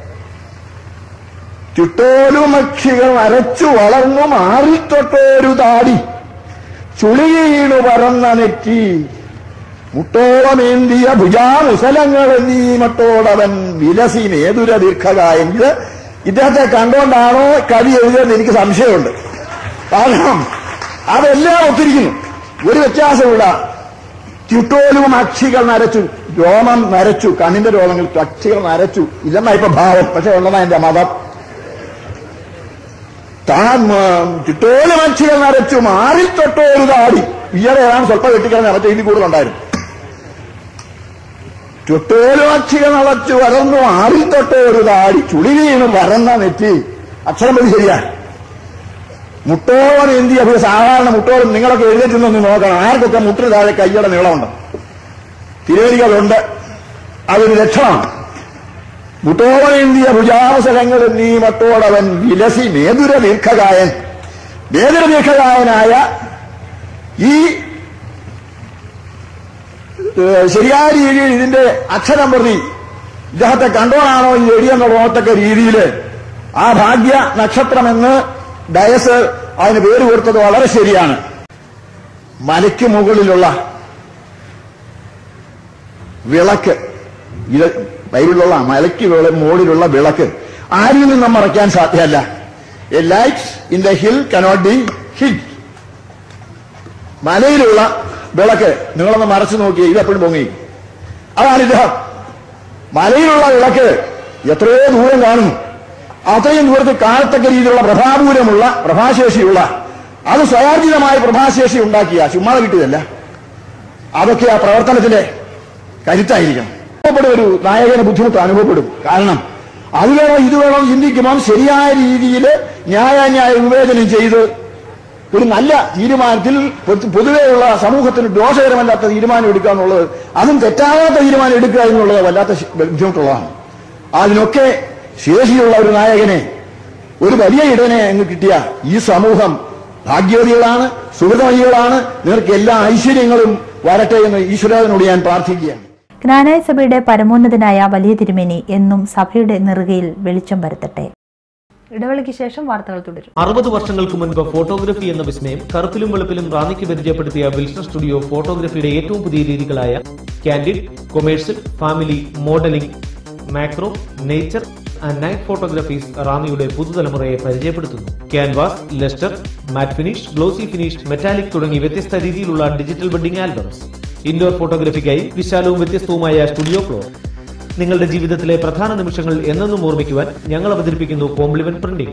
ചുട്ടോലുമക്ഷികൾ അരച്ചു വളർന്നു മാറിത്തൊട്ടോരു താടി ചുളിയീണു പറന്ന നെറ്റി മുട്ടോളമേന്തിയ ഭുജാമുസലങ്ങൾ എന്നീ മട്ടോടവൻ വിലസി നേതുര ദീർഘകായം ഇത് ഇദ്ദേഹത്തെ കണ്ടുകൊണ്ടാണോ കവി എഴുതിയതെന്ന് എനിക്ക് സംശയമുണ്ട് കാരണം അതെല്ലാം ഒത്തിരിക്കുന്നു ഒരു വ്യത്യാസമുള്ള ചുട്ടോലും അക്ഷികൾ നരച്ചു രോമം നരച്ചു കണ്ണിന്റെ രോമങ്ങൾ അക്ഷികൾ നരച്ചു ഇല്ലെന്നാ ഇപ്പൊ ഭാവം പക്ഷെ ഉള്ളതാ എന്റെ മതം താൻ ചുട്ടോലും അക്ഷികൾ നരച്ചു മാറി തൊട്ടോരു താടി ഇയാളെ ഏതാണ് സ്വല്പം കെട്ടിക്കിടന്ന് മറ്റേ ഇതിൽ കൂടുതലുണ്ടായിരുന്നു ചുട്ടോലും അക്ഷികൾ നടച്ചു വരന്നു മാറി തൊട്ടോരു താടി ചുളി വീണ് വരന്ന നെറ്റി അക്ഷരം പതി ശരിയാണ് മുട്ടോളം എന്തി അപ്പൊ സാധാരണ മുട്ടോളം നിങ്ങളൊക്കെ എഴുന്നേറ്റുന്നൊന്ന് നോക്കണം ആർക്കൊക്കെ മുട്ടിന് താഴെ കയ്യുടെ നീളമുണ്ട് തിരുവരികളുണ്ട് അതൊരു ലക്ഷണമാണ് മുട്ടോളം എന്തിയ ഭുജാവസരങ്ങൾ എന്നീ മട്ടോടവൻ വിലസി മേതുര ദീർഘകായൻ മേതുര ദീർഘകായനായ ഈ ഏഹ്, ശരിയായ രീതിയിൽ ഇതിന്റെ അക്ഷരം പ്രതി ഇദ്ദേഹത്തെ കണ്ടോണാണോ ഈ എടിയെന്ന് തോന്നത്തക്ക രീതിയിൽ ആ ഭാഗ്യ നക്ഷത്രമെന്ന് ഡയസ് അതിന് പേര് കൊടുത്തത് വളരെ ശരിയാണ് മലയ്ക്ക് മുകളിലുള്ള വിളക്ക് ഇത് ബൈബിളിലുള്ള മലയ്ക്ക് വേള- മുകളിലുള്ള വിളക്ക് ആരിൽ നിന്നും മറയ്ക്കാൻ സാധ്യമല്ല a light in the hill cannot be hill മലയിലുള്ള വിളക്ക് നിങ്ങളൊന്ന് മറച്ചു നോക്കി ഇത് എപ്പോഴും പൊങ്ങി അതാണ് ഇദ്ദേഹം മലയിലുള്ള വിളക്ക് എത്രയോ ദൂരം കാണുന്നു അത്രയും ദൂരത്ത് കാണത്തക്ക രീതിയിലുള്ള പ്രഭാപൂരമുള്ള പ്രഭാശേഷിയുള്ള അത് സ്വയാർജിതമായ പ്രഭാശേഷി ഉണ്ടാക്കിയ ചുമ്മാതെ കിട്ടിയതല്ല അതൊക്കെ ആ പ്രവർത്തനത്തിന്റെ കരുത്തായിരിക്കണം അനുഭവപ്പെടും ഒരു നായകന് ബുദ്ധിമുട്ട് അനുഭവപ്പെടും കാരണം അത് വേണോ ഇത് വേണോ ചിന്തിക്കുമ്പോൾ ശരിയായ രീതിയിൽ ന്യായാന്യായ വിവേചനം ചെയ്ത് ഒരു നല്ല തീരുമാനത്തിൽ പൊതു- പൊതുവെയുള്ള സമൂഹത്തിന് ദോഷകരമല്ലാത്ത തീരുമാനം എടുക്കുക എന്നുള്ളത് അതും തെറ്റാകാത്ത തീരുമാനം എടുക്കുക എന്നുള്ളത് വല്ലാത്ത ശ- ബുദ്ധിമുട്ടുള്ളതാണ് അതിനൊക്കെ ശേഷിയുള്ള ഒരു നായകനെ ഒരു വലിയ ഇടനെ അങ്ങ് കിട്ടിയ ഈ സമൂഹം ഭാഗ്യവതികളാണ് സുഹൃതവതികളാണ് നിങ്ങൾക്ക് എല്ലാ ഐശ്വര്യങ്ങളും വരട്ടെ എന്ന് ഈശ്വരനോട് ഞാൻ പ്രാർത്ഥിക്കുകയാണ് ജ്ഞാനായ സഭയുടെ പരമോന്നതനായ വലിയ തിരുമേനി എന്നും സഭയുടെ നെറുകയിൽ വെളിച്ചം വരുത്തട്ടെ ഇടവേളയ്ക്ക് ശേഷം വാർത്തകൾ തുടരും അറുപത് വർഷങ്ങൾക്ക് മുൻപ് ഫോട്ടോഗ്രഫി എന്ന വിസ്മയം കറുപ്പിലും വെളുപ്പിലും റാന്നിക്ക് പരിചയപ്പെടുത്തിയ വിൽസൺ സ്റ്റുഡിയോ ഫോട്ടോഗ്രഫിയുടെ ഏറ്റവും പുതിയ രീതികളായ candid commercial family modelling macro nature and night photographies റാന്നിയുടെ പുതുതലമുറയെ പരിചയപ്പെടുത്തുന്നു canvas lustre matte finish glossy finish metallic തുടങ്ങി വ്യത്യസ്ത രീതിയിലുള്ള ഡിജിറ്റൽ വെഡിംഗ് ആൽബംസ് ഇൻഡോർ ഫോട്ടോഗ്രഫിക്കായി വിശാലവും വ്യത്യസ്തവുമായ സ്റ്റുഡിയോ ഫ്ലോർ നിങ്ങളുടെ ജീവിതത്തിലെ പ്രധാന നിമിഷങ്ങൾ എന്നെന്നും ഓർമ്മിക്കുവാൻ ഞങ്ങൾ അവതരിപ്പിക്കുന്നു കോംപ്ലിമെന്റ് പ്രിന്റിംഗ്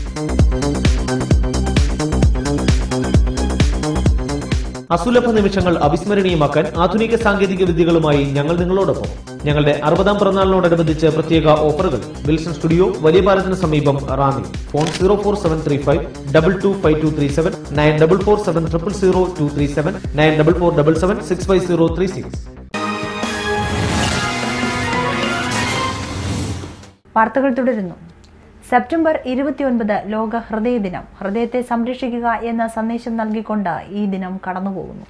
അസുലഭ നിമിഷങ്ങൾ അവിസ്മരണീയമാക്കാൻ ആധുനിക സാങ്കേതിക വിദ്യകളുമായി ഞങ്ങൾ നിങ്ങളോടൊപ്പം ഞങ്ങളുടെ അറുപതാം പിറന്നാളിനോടനുബന്ധിച്ച് പ്രത്യേക ഓഫറുകൾ വിൽസൺ സ്റ്റുഡിയോ വലിയ പാലത്തിന് സമീപം Ranni phone zero four seven three five double two five two three seven nine double four seven triple zero two three seven nine double four double seven six five zero three six വാർത്തകൾ തുടരുന്നു September ഇരുപത്തിയൊൻപത് ലോക ഹൃദയ ദിനം ഹൃദയത്തെ സംരക്ഷിക്കുക എന്ന സന്ദേശം നൽകിക്കൊണ്ട് ഈ ദിനം കടന്നുപോകുന്നു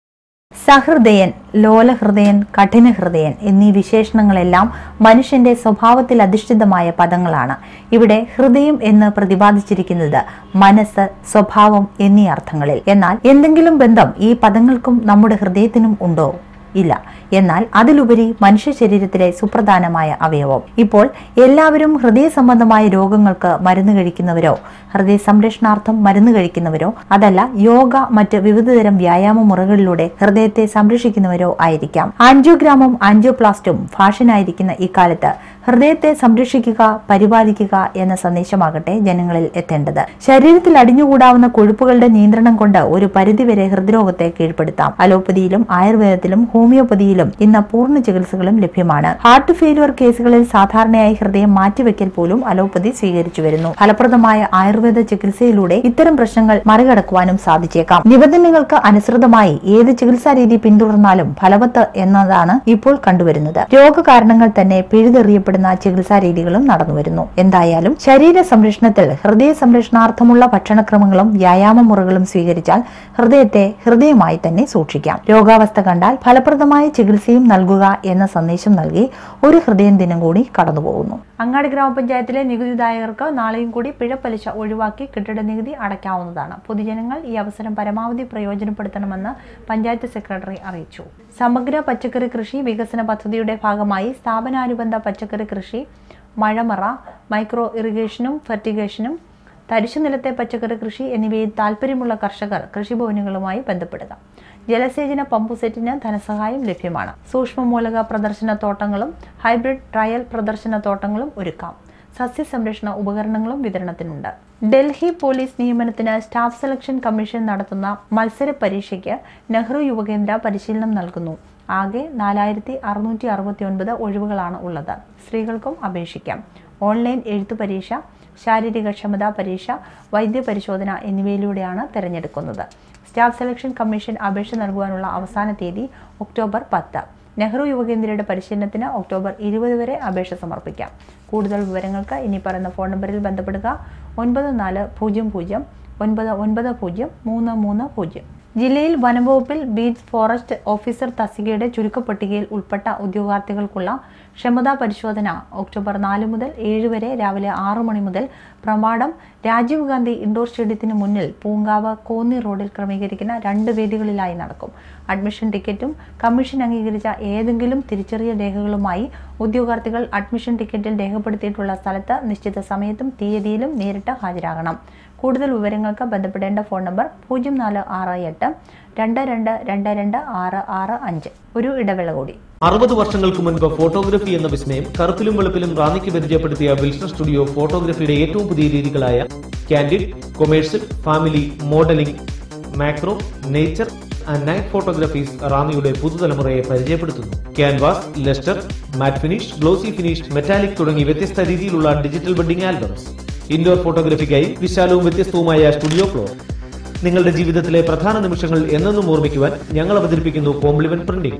സഹൃദയൻ ലോലഹൃദയൻ കഠിനഹൃദയൻ എന്നീ വിശേഷണങ്ങളെല്ലാം മനുഷ്യന്റെ സ്വഭാവത്തിൽ അധിഷ്ഠിതമായ പദങ്ങളാണ് ഇവിടെ ഹൃദയം എന്ന് പ്രതിപാദിച്ചിരിക്കുന്നത് മനസ്സ് സ്വഭാവം എന്നീ അർത്ഥങ്ങളിൽ എന്നാൽ എന്തെങ്കിലും ബന്ധം ഈ പദങ്ങൾക്കും നമ്മുടെ ഹൃദയത്തിനും ഉണ്ടോ ഇല്ല എന്നാൽ അതിലുപരി മനുഷ്യ ശരീരത്തിലെ സുപ്രധാനമായ അവയവം ഇപ്പോൾ എല്ലാവരും ഹൃദയ സംബന്ധമായ രോഗങ്ങൾക്ക് മരുന്ന് കഴിക്കുന്നവരോ ഹൃദയ സംരക്ഷണാർത്ഥം മരുന്ന് കഴിക്കുന്നവരോ അതല്ല യോഗ മറ്റ് വിവിധതരം വ്യായാമ മുറകളിലൂടെ ഹൃദയത്തെ സംരക്ഷിക്കുന്നവരോ ആയിരിക്കാം ആൻജിയോഗ്രാമും ആൻജിയോപ്ലാസ്റ്റും ഫാഷനായിരിക്കുന്ന ഇക്കാലത്ത് ഹൃദയത്തെ സംരക്ഷിക്കുക പരിപാലിക്കുക എന്ന സന്ദേശമാകട്ടെ ജനങ്ങളിൽ എത്തേണ്ടത് ശരീരത്തിൽ അടിഞ്ഞുകൂടാവുന്ന കൊഴുപ്പുകളുടെ നിയന്ത്രണം കൊണ്ട് ഒരു പരിധിവരെ ഹൃദ്രോഗത്തെ കീഴ്പ്പെടുത്താം അലോപ്പതിയിലും ആയുർവേദത്തിലും ഹോമിയോപ്പതിയിലും ഇന്ന് പൂർണ്ണ ചികിത്സകളും ലഭ്യമാണ് ഹാർട്ട് ഫെയിലുവർ കേസുകളിൽ സാധാരണയായി ഹൃദയം മാറ്റിവെക്കൽ പോലും അലോപ്പതി സ്വീകരിച്ചു വരുന്നു ഫലപ്രദമായ ആയുർവേദ ചികിത്സയിലൂടെ ഇത്തരം പ്രശ്നങ്ങൾ മറികടക്കുവാനും സാധിച്ചേക്കാം നിബന്ധനകൾക്ക് അനുസൃതമായി ഏത് ചികിത്സാ രീതി പിന്തുടർന്നാലും ഫലവത്ത് എന്നതാണ് ഇപ്പോൾ കണ്ടുവരുന്നത് രോഗകാരണങ്ങൾ തന്നെ പിഴുതെറിയപ്പെടുന്ന ചികിത്സാ രീതികളും നടന്നുവരുന്നു എന്തായാലും ശരീര സംരക്ഷണത്തിൽ ഹൃദയ സംരക്ഷണാർത്ഥമുള്ള ഭക്ഷണക്രമങ്ങളും വ്യായാമ മുറകളും സ്വീകരിച്ചാൽ ഹൃദയത്തെ ഹൃദയമായി തന്നെ സൂക്ഷിക്കാം രോഗാവസ്ഥ കണ്ടാൽ ഫലപ്രദമായ ചികിത്സയും നൽകുക എന്ന സന്ദേശം നൽകി ഒരു ഹൃദയം ദിനം കൂടി കടന്നുപോകുന്നു അങ്ങാടി ഗ്രാമപഞ്ചായത്തിലെ നികുതിദായകർക്ക് നാളെയും കൂടി പിഴപ്പലിശ ഒഴിവാക്കി കെട്ടിട നികുതി അടയ്ക്കാവുന്നതാണ് പൊതുജനങ്ങൾ ഈ അവസരം പരമാവധി പ്രയോജനപ്പെടുത്തണമെന്ന് പഞ്ചായത്ത് സെക്രട്ടറി അറിയിച്ചു സമഗ്ര പച്ചക്കറി കൃഷി വികസന പദ്ധതിയുടെ ഭാഗമായി സ്ഥാപനാനുബന്ധ പച്ചക്കറി കൃഷി മഴമറ മൈക്രോ ഇറിഗേഷനും ഫെർട്ടിഗേഷനും തരിശു നിലത്തെ പച്ചക്കറി കൃഷി എന്നിവയിൽ താൽപ്പര്യമുള്ള കർഷകർ കൃഷിഭവനുകളുമായി ബന്ധപ്പെടുക ജലസേചന പമ്പുസെറ്റിന് ധനസഹായം ലഭ്യമാണ് സൂക്ഷ്മമൂലക പ്രദർശന തോട്ടങ്ങളും ഹൈബ്രിഡ് ട്രയൽ പ്രദർശന തോട്ടങ്ങളും ഒരുക്കാം സസ്യസംരക്ഷണ ഉപകരണങ്ങളും വിതരണത്തിനുണ്ട് ഡൽഹി പോലീസ് നിയമനത്തിന് സ്റ്റാഫ് സെലക്ഷൻ കമ്മീഷൻ നടത്തുന്ന മത്സര പരീക്ഷയ്ക്ക് നെഹ്റു യുവകേന്ദ്ര പരിശീലനം നൽകുന്നു ആകെ നാലായിരത്തി അറുന്നൂറ്റി അറുപത്തി ഒൻപത് ഒഴിവുകളാണ് ഉള്ളത് സ്ത്രീകൾക്കും അപേക്ഷിക്കാം ഓൺലൈൻ എഴുത്തു പരീക്ഷ ശാരീരിക ക്ഷമതാ പരീക്ഷ വൈദ്യപരിശോധന എന്നിവയിലൂടെയാണ് തിരഞ്ഞെടുക്കുന്നത് സ്റ്റാഫ് സെലക്ഷൻ കമ്മീഷൻ അപേക്ഷ നൽകുവാനുള്ള അവസാന തീയതി ഒക്ടോബർ പത്ത് നെഹ്റു യുവകേന്ദ്രയുടെ പരിശീലനത്തിന് ഒക്ടോബർ ഇരുപത് വരെ അപേക്ഷ സമർപ്പിക്കാം കൂടുതൽ വിവരങ്ങൾക്ക് ഇനി പറയുന്ന ഫോൺ നമ്പറിൽ ബന്ധപ്പെടുക ഒൻപത് നാല് പൂജ്യം പൂജ്യം ഒൻപത് ഒൻപത് പൂജ്യം മൂന്ന് മൂന്ന് പൂജ്യം ജില്ലയിൽ വനംവകുപ്പിൽ ബീച്ച് ഫോറസ്റ്റ് ഓഫീസർ തസ്തികയുടെ ചുരുക്കപ്പട്ടികയിൽ ഉൾപ്പെട്ട ഉദ്യോഗാർത്ഥികൾക്കുള്ള ക്ഷമതാ പരിശോധന ഒക്ടോബർ നാല് മുതൽ ഏഴ് വരെ രാവിലെ ആറു മണി മുതൽ പ്രമാടം രാജീവ് ഗാന്ധി ഇൻഡോർ സ്റ്റേഡിയത്തിന് മുന്നിൽ പൂങ്കാവ് കോന്നി റോഡിൽ ക്രമീകരിക്കുന്ന രണ്ട് വേദികളിലായി നടക്കും അഡ്മിഷൻ ടിക്കറ്റും കമ്മീഷൻ അംഗീകരിച്ച ഏതെങ്കിലും തിരിച്ചറിയൽ രേഖകളുമായി ഉദ്യോഗാർത്ഥികൾ അഡ്മിഷൻ ടിക്കറ്റിൽ രേഖപ്പെടുത്തിയിട്ടുള്ള സ്ഥലത്ത് നിശ്ചിത സമയത്തും തീയതിയിലും നേരിട്ട് ഹാജരാകണം കൂടുതൽ വിവരങ്ങൾക്ക് ബന്ധപ്പെടേണ്ട ഫോൺ നമ്പർ പൂജ്യം നാല് ആറ് എട്ട് രണ്ട് രണ്ട് രണ്ട് രണ്ട് ആറ് ആറ് അഞ്ച് ഒരു ഇടവേള കൂടി അറുപത് വർഷങ്ങൾക്ക് മുൻപ് ഫോട്ടോഗ്രഫി എന്ന വിസ്മയം കറുപ്പിലും വെളുപ്പിലും റാന്നിക്ക് പരിചയപ്പെടുത്തിയ വിൽസൺ സ്റ്റുഡിയോ ഫോട്ടോഗ്രഫിയുടെ ഏറ്റവും പുതിയ രീതികളായ candid commercial family modelling macro nature and night photographies റാന്നിയുടെ പുതുതലമുറയെ പരിചയപ്പെടുത്തുന്നു canvas lustre matte finish glossy finish metallic തുടങ്ങി വ്യത്യസ്ത രീതിയിലുള്ള ഡിജിറ്റൽ വെഡിംഗ് ആൽബംസ് ഇൻഡോർ ഫോട്ടോഗ്രഫിക്കായി വിശാലവും വ്യത്യസ്തവുമായ സ്റ്റുഡിയോ ഫ്ലോർ നിങ്ങളുടെ ജീവിതത്തിലെ പ്രധാന നിമിഷങ്ങൾ എന്നെന്നും ഓർമ്മിക്കുവാൻ ഞങ്ങൾ അവതരിപ്പിക്കുന്നു കോംപ്ലിമെന്റ് പ്രിന്റിംഗ്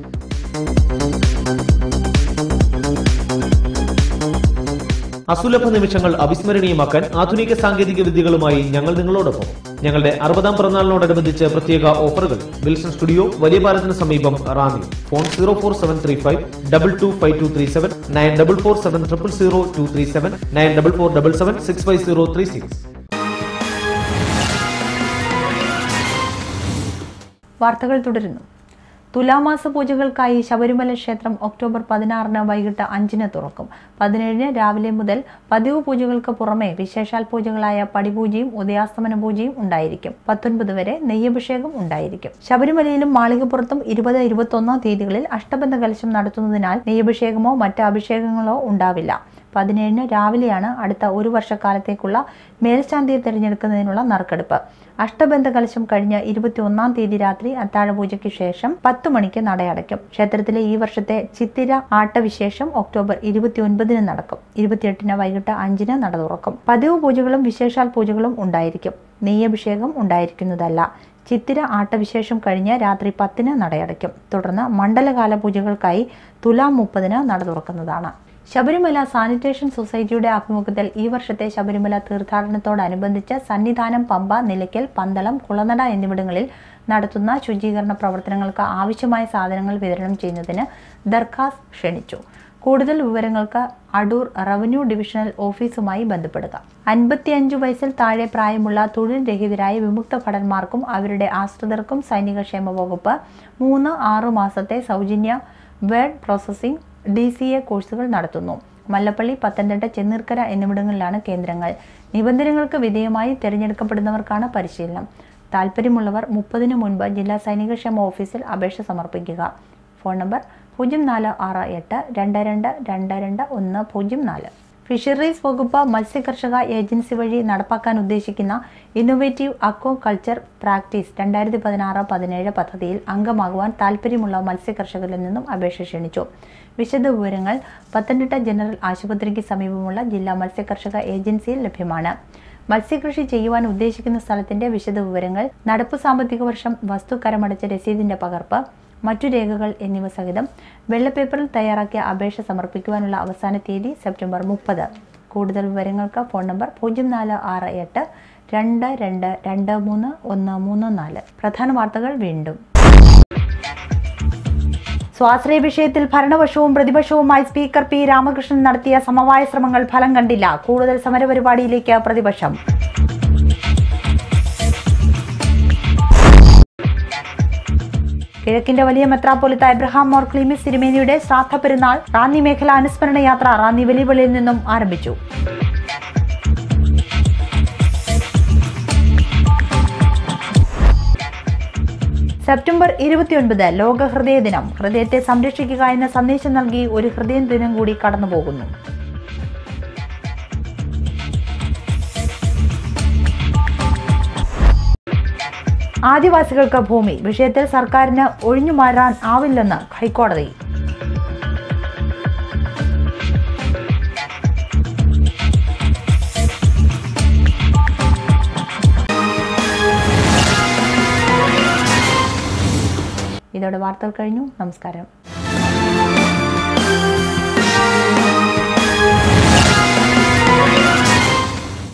അസുലഭ നിമിഷങ്ങൾ അവിസ്മരണീയമാക്കാൻ ആധുനിക സാങ്കേതിക വിദ്യകളുമായി ഞങ്ങൾ നിങ്ങളോടൊപ്പം ഞങ്ങളുടെ അറുപതാം പിറന്നാളിനോടനുബന്ധിച്ച് പ്രത്യേക ഓഫറുകൾ വിൽസൺ സ്റ്റുഡിയോ വലിയ പാലത്തിന് സമീപം Ranni phone zero four seven three five double two five two three seven nine double four seven triple zero two three seven nine double four double seven six five zero three six വാർത്തകൾ തുടരുന്നു തുലാമാസ പൂജകൾക്കായി ശബരിമല ക്ഷേത്രം October പതിനാറിന് വൈകിട്ട് അഞ്ചിന് തുറക്കും പതിനേഴിന് രാവിലെ മുതൽ പതിവ് പൂജകൾക്ക് പുറമെ വിശേഷാൽ പൂജകളായ പടിപൂജയും ഉദയാസ്തമന പൂജയും ഉണ്ടായിരിക്കും പത്തൊൻപത് വരെ നെയ്യഭിഷേകം ഉണ്ടായിരിക്കും ശബരിമലയിലും മാളികപ്പുറത്തും ഇരുപത് ഇരുപത്തൊന്നാം തീയതികളിൽ അഷ്ടബന്ധ കലശം നടത്തുന്നതിനാൽ നെയ്യഭിഷേകമോ മറ്റ് അഭിഷേകങ്ങളോ ഉണ്ടാവില്ല പതിനേഴിന് രാവിലെയാണ് അടുത്ത ഒരു വർഷക്കാലത്തേക്കുള്ള മേൽശാന്തിയെ തിരഞ്ഞെടുക്കുന്നതിനുള്ള നറുക്കെടുപ്പ് അഷ്ടബന്ധ കലശം കഴിഞ്ഞ ഇരുപത്തിയൊന്നാം തീയതി രാത്രി അത്താഴപൂജയ്ക്ക് ശേഷം പത്ത് മണിക്ക് നടയടയ്ക്കും ക്ഷേത്രത്തിലെ ഈ വർഷത്തെ ചിത്തിര ആട്ടവിശേഷം ഒക്ടോബർ ഇരുപത്തിയൊൻപതിന് നടക്കും ഇരുപത്തിയെട്ടിന് വൈകിട്ട് അഞ്ചിന് നട തുറക്കും പതിവ് പൂജകളും വിശേഷാൽ പൂജകളും ഉണ്ടായിരിക്കും നെയ്യഭിഷേകം ഉണ്ടായിരിക്കുന്നതല്ല ചിത്തിര ആട്ടവിശേഷം കഴിഞ്ഞ് രാത്രി പത്തിന് നടയടയ്ക്കും തുടർന്ന് മണ്ഡലകാല പൂജകൾക്കായി തുലാം മുപ്പതിന് നട തുറക്കുന്നതാണ് ശബരിമല സാനിറ്റേഷൻ സൊസൈറ്റിയുടെ ആഭിമുഖ്യത്തിൽ ഈ വർഷത്തെ ശബരിമല തീർത്ഥാടനത്തോടനുബന്ധിച്ച് സന്നിധാനം പമ്പ നിലയ്ക്കൽ പന്തളം കുളനട എന്നിവിടങ്ങളിൽ നടത്തുന്ന ശുചീകരണ പ്രവർത്തനങ്ങൾക്ക് ആവശ്യമായ സാധനങ്ങൾ വിതരണം ചെയ്യുന്നതിന് ദർഖാസ് ക്ഷണിച്ചു കൂടുതൽ വിവരങ്ങൾക്ക് അടൂർ റവന്യൂ ഡിവിഷണൽ ഓഫീസുമായി ബന്ധപ്പെടുക അൻപത്തിയഞ്ചു വയസ്സിൽ താഴെ പ്രായമുള്ള തൊഴിൽ രഹിതരായ വിമുക്ത ഭടന്മാർക്കും അവരുടെ ആശ്രിതർക്കും സൈനിക ക്ഷേമ വകുപ്പ് മൂന്ന് ആറു മാസത്തെ സൗജന്യ word processing D C A കോഴ്സുകൾ നടത്തുന്നു മല്ലപ്പള്ളി പത്തനംതിട്ട ചെന്നീർക്കര എന്നിവിടങ്ങളിലാണ് കേന്ദ്രങ്ങൾ നിബന്ധനകൾക്ക് വിധേയമായി തിരഞ്ഞെടുക്കപ്പെടുന്നവർക്കാണ് പരിശീലനം താല്പര്യമുള്ളവർ മുപ്പതിനു മുൻപ് ജില്ലാ സൈനികക്ഷേമ ഓഫീസിൽ അപേക്ഷ സമർപ്പിക്കുക ഫോൺ നമ്പർ പൂജ്യം നാല് ആറ് എട്ട് രണ്ട് രണ്ട് രണ്ട് രണ്ട് ഒന്ന് പൂജ്യം നാല് ഫിഷറീസ് വകുപ്പ് മത്സ്യകർഷക ഏജൻസി വഴി നടപ്പാക്കാൻ ഉദ്ദേശിക്കുന്ന ഇന്നൊവേറ്റീവ് അക്വോ കൾച്ചർ പ്രാക്ടീസ് രണ്ടായിരത്തി പതിനാറ് പതിനേഴ് പദ്ധതിയിൽ അംഗമാകുവാൻ താൽപ്പര്യമുള്ള മത്സ്യകർഷകരിൽ നിന്നും അപേക്ഷ ക്ഷണിച്ചു വിശദ വിവരങ്ങൾ പത്തനംതിട്ട ജനറൽ ആശുപത്രിക്ക് സമീപമുള്ള ജില്ലാ മത്സ്യകർഷക ഏജൻസിയിൽ ലഭ്യമാണ് മത്സ്യകൃഷി ചെയ്യുവാൻ ഉദ്ദേശിക്കുന്ന സ്ഥലത്തിന്റെ വിശദ വിവരങ്ങൾ നടപ്പ് സാമ്പത്തിക വർഷം വസ്തു കരമടച്ച രസീതിന്റെ പകർപ്പ് മറ്റു രേഖകൾ എന്നിവ സഹിതം വെള്ളപ്പേപ്പറിൽ തയ്യാറാക്കിയ അപേക്ഷ സമർപ്പിക്കുവാനുള്ള അവസാന തീയതി സെപ്റ്റംബർ മുപ്പത് കൂടുതൽ വിവരങ്ങൾക്ക് ഫോൺ നമ്പർ പൂജ്യം നാല് ആറ് എട്ട് രണ്ട് രണ്ട് രണ്ട് മൂന്ന് ഒന്ന് മൂന്ന് നാല് പ്രധാന വാർത്തകൾ വീണ്ടും സ്വാശ്രയ വിഷയത്തിൽ ഭരണപക്ഷവും പ്രതിപക്ഷവുമായി സ്പീക്കർ പി രാമകൃഷ്ണൻ നടത്തിയ സമവായ ശ്രമങ്ങൾ ഫലം കണ്ടില്ല കൂടുതൽ സമരപരിപാടിയിലേക്ക് പ്രതിപക്ഷം കിഴക്കിന്റെ വലിയ മെത്രാപ്പൊലിത്ത എബ്രഹാം മോർ ക്ലീമിസ് തിരുമേനിയുടെ ശ്രാദ്ധ പെരുന്നാൾ റാന്നി മേഖല അനുസ്മരണ യാത്ര റാന്നി വലിയപള്ളിയിൽ നിന്നും ആരംഭിച്ചു സെപ്റ്റംബർ ഇരുപത്തിയൊൻപത് ലോക ഹൃദയ ദിനം ഹൃദയത്തെ സംരക്ഷിക്കുക എന്ന സന്ദേശം നൽകി ഒരു ഹൃദയ ദിനം കൂടി കടന്നുപോകുന്നു ആദിവാസികൾക്ക് ഭൂമി വിഷയത്തിൽ സർക്കാരിന് ഒഴിഞ്ഞുമാറാൻ ആവില്ലെന്ന് ഹൈക്കോടതി ഇതോടെ വാർത്തകൾ കഴിഞ്ഞു നമസ്കാരം